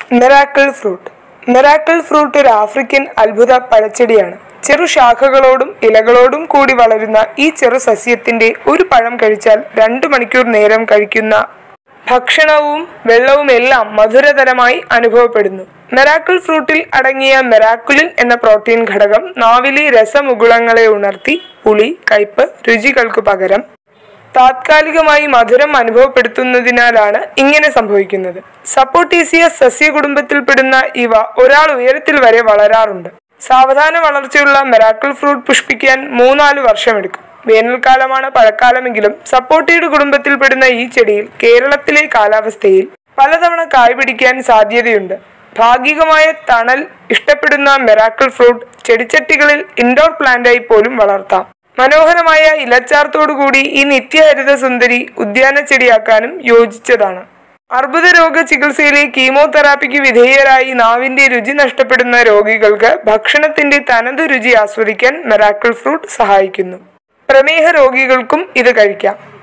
miracle fruit miracle fruit ഒരു African അത്ഭുത പഴച്ചെടിയാണ് ചെറു ശാഖകളോടും ഇലകളോടും കൂടി വളരുന്ന ഈ ചെറു സസ്യത്തിന്റെ ഒരു പഴം കഴിച്ചാൽ രണ്ടു മണിക്കൂർ നേരം കഴിക്കുന്ന ഭക്ഷണവും വെള്ളവും എല്ലാം മധുരതരമായി അനുഭവപ്പെടുന്നു മെറാക്കിൾ ഫ്രൂട്ടിൽ അടങ്ങിയ മെറാക്കുലിൻ എന്ന പ്രോട്ടീൻ ഘടകം നാവിലെ രസമുകുളങ്ങളെ ഉണർത്തി പുളി കയ്പ് രുചികൾക്കു പകരം താത്കാലികമായി മധുരം അനുഭവപ്പെടുത്തുന്നതിനാലാണ് ഇങ്ങനെ സംഭവിക്കുന്നത് സപ്പോട്ടീസിയസ് സസ്യകുടുംബത്തിൽപ്പെടുന്ന ഇവ ഒരാൾ ഉയരത്തിൽ വരെ വളരാറുണ്ട് സാവധാന വളർച്ചയുള്ള മെറാക്കിൾ ഫ്രൂട്ട് പുഷ്പിക്കാൻ മൂന്നാല് വർഷമെടുക്കും വേനൽക്കാലമാണ് പഴക്കാലമെങ്കിലും സപ്പോർട്ടീഡ് കുടുംബത്തിൽപ്പെടുന്ന ഈ ചെടിയിൽ കേരളത്തിലെ കാലാവസ്ഥയിൽ പലതവണ കായ് പിടിക്കാൻ സാധ്യതയുണ്ട് ഭാഗികമായ തണൽ ഇഷ്ടപ്പെടുന്ന മെറാക്കിൾ ഫ്രൂട്ട് ചെടിച്ചട്ടികളിൽ ഇൻഡോർ പ്ലാന്റായി പോലും വളർത്താം മനോഹരമായ ഇലച്ചാർത്തോടുകൂടി ഈ നിത്യഹരിത സുന്ദരി ഉദ്യാന ചെടിയാക്കാനും യോജിച്ചതാണ് അർബുദ രോഗ ചികിത്സയിലെ കീമോതെറാപ്പിക്ക് വിധേയരായി നാവിന്റെ രുചി നഷ്ടപ്പെടുന്ന രോഗികൾക്ക് ഭക്ഷണത്തിന്റെ തനത് രുചി ആസ്വദിക്കാൻ മെറാക്കിൾ ഫ്രൂട്ട് സഹായിക്കുന്നു പ്രമേഹ രോഗികൾക്കും ഇത് കഴിക്കാം